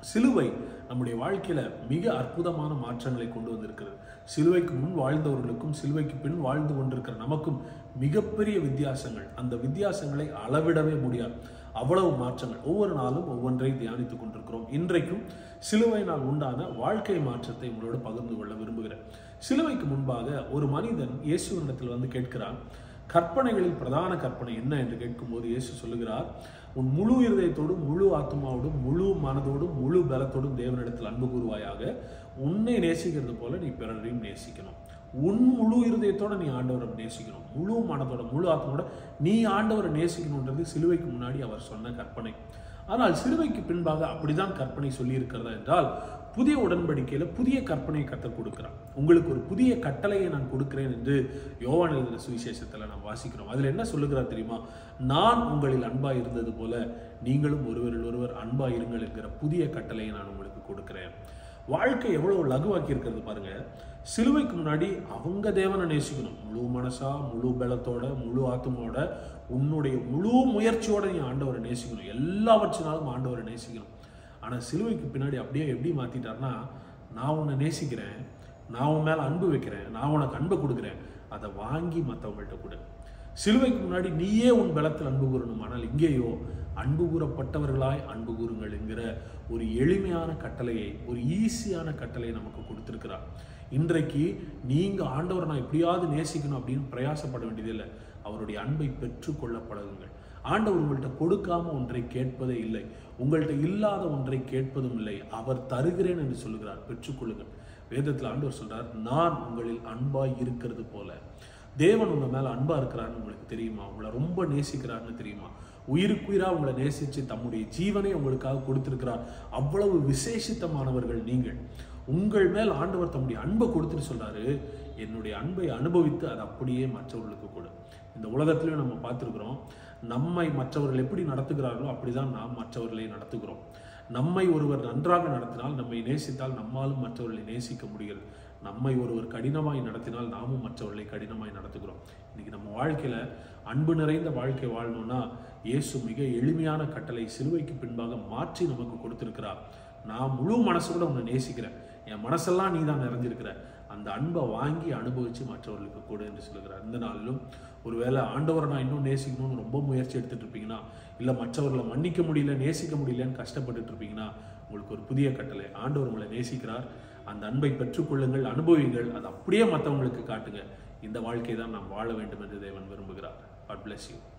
சிலுவை நம்முடைய வாழ்க்கையில மிக அற்புதமான மாற்றங்களை கொண்டு வந்திருக்கிறது சிலுவைக்கு முன் வாழ்ந்தவர்களுக்கும் சிலுவைக்கு பின் வாழ்ந்து கொண்டிருக்கிற நமக்கும் மிகப்பெரிய வித்தியாசங்கள் அந்த வித்தியாசங்களை அளவிடவே முடியாது அவ்வளவு மாற்றங்கள் ஒவ்வொரு நாளும் ஒவ்வொன்றை தியானித்துக் கொண்டிருக்கிறோம் இன்றைக்கும் சிலுவையினால் உண்டான வாழ்க்கை மாற்றத்தை உங்களோடு பகிர்ந்து கொள்ள விரும்புகிறேன் சிலுவைக்கு முன்பாக ஒரு மனிதன் இயேசுவினிடத்தில் வந்து கேட்கிறான் கற்பனைகளில் பிரதான கற்பனை என்ன என்று கேட்கும்போது இயேசு சொல்லுகிறார் உன் முழு இருதயத்தோடும் முழு ஆத்மாவோடும் முழு மனதோடும் முழு பலத்தோடும் தேவனிடத்தில் அன்பு கூறுவாயாக உன்னை நேசிக்கிறது போல நீ பிறரையும் நேசிக்கணும் உன் முழு இருதயத்தோட நீ ஆண்டவரை நேசிக்கணும் முழு மனதோட முழு ஆத்மாவோட நீ ஆண்டவரை நேசிக்கணுன்றது சிலுவைக்கு முன்னாடி அவர் சொன்ன கற்பனை ஆனால் சிலுவைக்கு பின்பாக அப்படிதான் கற்பனை சொல்லி இருக்கிறதா என்றால் புதிய உடன்படிக்கையில புதிய கற்பனையை கத்தர் கொடுக்கிறார் உங்களுக்கு ஒரு புதிய கட்டளையை நான் கொடுக்கிறேன் என்று யோவான் எழுதின சுவிசேஷத்துல நாம் வாசிக்கிறோம் அதுல என்ன சொல்லுகிறார் தெரியுமா நான் உங்களில் அன்பா இருந்தது போல நீங்களும் ஒருவரில் ஒருவர் அன்பா இருங்கள் என்கிற புதிய கட்டளையை நான் உங்களுக்கு கொடுக்கிறேன் வாழ்க்கை எவ்வளவு லகுவாக்கி இருக்கிறது பாருங்க சிலுவைக்கு முன்னாடி அவங்க தேவனை நேசிக்கணும் முழு மனசா முழு பலத்தோட முழு ஆத்மாவோட உன்னுடைய முழு முயற்சியோட நீ ஆண்டவரை நேசிக்கணும் எல்லாவற்றினாலும் ஆண்டவரை நேசிக்கணும் ஆனா சிலுவைக்கு பின்னாடி அப்படியே எப்படி மாத்திட்டார்னா நான் உன்னை நேசிக்கிறேன் நான் உன் மேல அன்பு வைக்கிறேன் நான் உனக்கு அன்பை கொடுக்குறேன் அதை வாங்கி மற்றவங்கள்ட்ட கொடு சிலுவைக்கு முன்னாடி நீயே உன் பலத்தில் அன்பு கூறணும் ஆனால் இங்கேயோ அன்பு கூறப்பட்டவர்களாய் அன்பு கூறுங்கள் என்கிற ஒரு எளிமையான கட்டளையை ஒரு ஈஸியான கட்டளையை நமக்கு கொடுத்திருக்கிறார் இன்றைக்கு நீங்க ஆண்டவரை நான் எப்படியாவது நேசிக்கணும் அப்படின்னு பிரயாசப்பட வேண்டியதில்லை அவருடைய அன்பை பெற்றுக்கொள்ள பழகுங்கள் ஆண்டவர் உங்கள்கிட்ட கொடுக்காம ஒன்றை கேட்பதே இல்லை உங்கள்கிட்ட இல்லாத ஒன்றை கேட்பதும் இல்லை அவர் தருகிறேன் என்று சொல்லுகிறார் பெற்றுக்கொள்ளுங்கள் வேதத்தில் ஆண்டவர் சொல்றார் நான் உங்களில் அன்பாய் இருக்கிறது போல தேவன் உங்க மேல அன்பா இருக்கிறாருன்னு உங்களுக்கு தெரியுமா உங்களை ரொம்ப நேசிக்கிறாருன்னு தெரியுமா உயிருக்குயிரா உங்களை நேசிச்சு தம்முடைய ஜீவனை உங்களுக்காக கொடுத்திருக்கிறார் அவ்வளவு விசேஷித்தமானவர்கள் நீங்கள் உங்கள் மேல் ஆண்டவர் தம்முடைய அன்பை கொடுத்துட்டு சொல்றாரு என்னுடைய அன்பை அனுபவித்து அதை அப்படியே மற்றவர்களுக்கு கொடு இந்த உலகத்திலையும் நம்ம பார்த்துருக்குறோம் நம்மை மற்றவர்கள் எப்படி நடத்துகிறார்களோ அப்படிதான் நாம் மற்றவர்களை நடத்துகிறோம் நம்மை ஒருவர் நன்றாக நடத்தினால் நம்மை நேசித்தால் நம்மாலும் மற்றவர்களை நேசிக்க முடிகிறது நம்மை ஒருவர் கடினமாய் நடத்தினால் நாமும் மற்றவர்களை கடினமாய் நடத்துகிறோம் இன்னைக்கு நம்ம வாழ்க்கையில அன்பு நிறைந்த வாழ்க்கை வாழணும்னா இயேசு மிக எளிமையான கட்டளை சிலுவைக்கு பின்பாக மாற்றி நமக்கு கொடுத்திருக்கிறார் நான் முழு மனசோட உன்னை நேசிக்கிறேன் என் மனசெல்லாம் நீ தான் நிறைஞ்சிருக்கிற அந்த அன்பை வாங்கி அனுபவிச்சு மற்றவர்களுக்கு கொடு என்று சொல்லுகிறார் இந்த நாளிலும் ஒருவேளை ஆண்டவரை நான் இன்னும் நேசிக்கணும்னு ரொம்ப முயற்சி எடுத்துட்டு இருப்பீங்கன்னா இல்லை மற்றவர்களை மன்னிக்க முடியல நேசிக்க முடியலன்னு கஷ்டப்பட்டுட்டு இருப்பீங்கன்னா உங்களுக்கு ஒரு புதிய கட்டளை ஆண்டவர் உங்களை நேசிக்கிறார் அந்த அன்பை பெற்றுக்கொள்ளுங்கள் அனுபவிங்கள் அதை அப்படியே மற்றவங்களுக்கு காட்டுங்க இந்த வாழ்க்கை தான் நாம் வாழ வேண்டும் என்று தேவன் விரும்புகிறார் God bless you